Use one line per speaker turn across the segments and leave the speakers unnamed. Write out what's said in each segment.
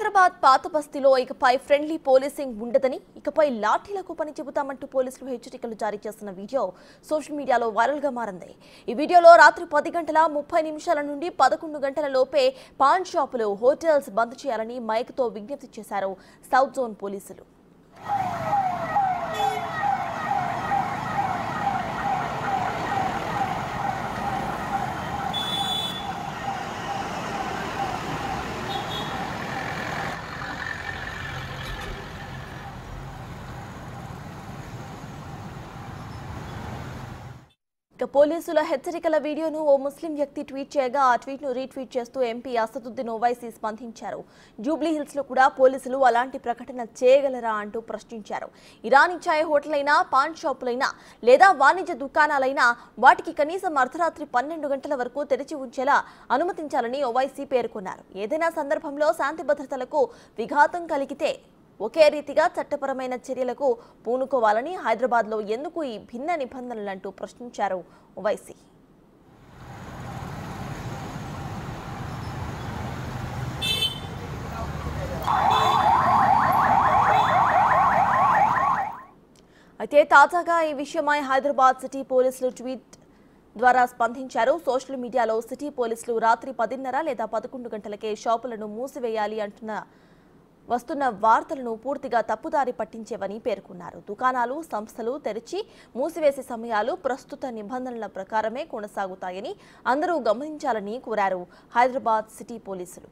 హైదరాబాద్ పాత బస్తీలో ఇకపై ఫ్రెండ్లీ పోలీసింగ్ ఉండదని ఇకపై లాఠీలకు పని చెబుతామంటూ పోలీసులు హెచ్చరికలు జారీ చేస్తున్న వీడియో సోషల్ మీడియాలో వైరల్ గా మారింది ఈ వీడియోలో రాత్రి పది గంటల ముప్పై నిమిషాల నుండి పదకొండు గంటల లోపే పాన్ షాపులు హోటల్స్ బంద్ చేయాలని మైక్తో విజ్ఞప్తి చేశారు సౌత్ జోన్ పోలీసులు ఇక పోలీసుల హెచ్చరికల వీడియోను ఓ ముస్లిం వ్యక్తి ట్వీట్ చేయగా ఆ ట్వీట్ ను రీట్వీట్ చేస్తూ ఎంపీ అసదుద్దీన్ ఓవైసీ స్పందించారు జూబ్లీ హిల్స్ లో కూడా పోలీసులు అలాంటి ప్రకటన చేయగలరా అంటూ ప్రశ్నించారు ఇరానీ ఛాయ్ హోటల్ అయినా పాన్ షాపులైనా లేదా వాణిజ్య దుకాణాలైనా వాటికి కనీసం అర్ధరాత్రి పన్నెండు గంటల వరకు తెరిచి ఉంచేలా అనుమతించాలని ఓవైసీ పేర్కొన్నారు ఏదైనా సందర్భంలో శాంతి భద్రతలకు విఘాతం కలిగితే ఒకే రీతిగా చట్టపరమైన చర్యలకు పూనుకోవాలని హైదరాబాద్లో ఎందుకు ఈ భిన్న నిబంధనలంటూ ప్రశ్నించారు ఓవైసీ అయితే తాజాగా ఈ విషయమై హైదరాబాద్ సిటీ పోలీసులు ట్వీట్ ద్వారా స్పందించారు సోషల్ మీడియాలో సిటీ పోలీసులు రాత్రి పదిన్నర లేదా పదకొండు గంటలకే షాపులను మూసివేయాలి అంటున్న వస్తున్న వార్తలను పూర్తిగా తప్పుదారి పట్టించేవని పేర్కొన్నారు దుకాణాలు సంస్థలు తెరిచి మూసివేసే సమయాలు ప్రస్తుత నిబంధనల ప్రకారమే కొనసాగుతాయని అందరూ గమనించాలని కోరారు హైదరాబాద్ సిటీ పోలీసులు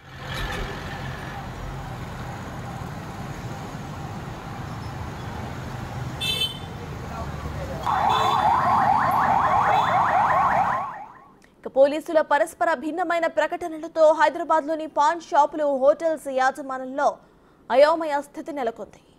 ఇక పోలీసుల పరస్పర భిన్నమైన ప్రకటనలతో హైదరాబాద్లోని పాన్ షాపులు హోటల్స్ యాజమాన్యంలో అయోమయ స్థితి నెలకొంది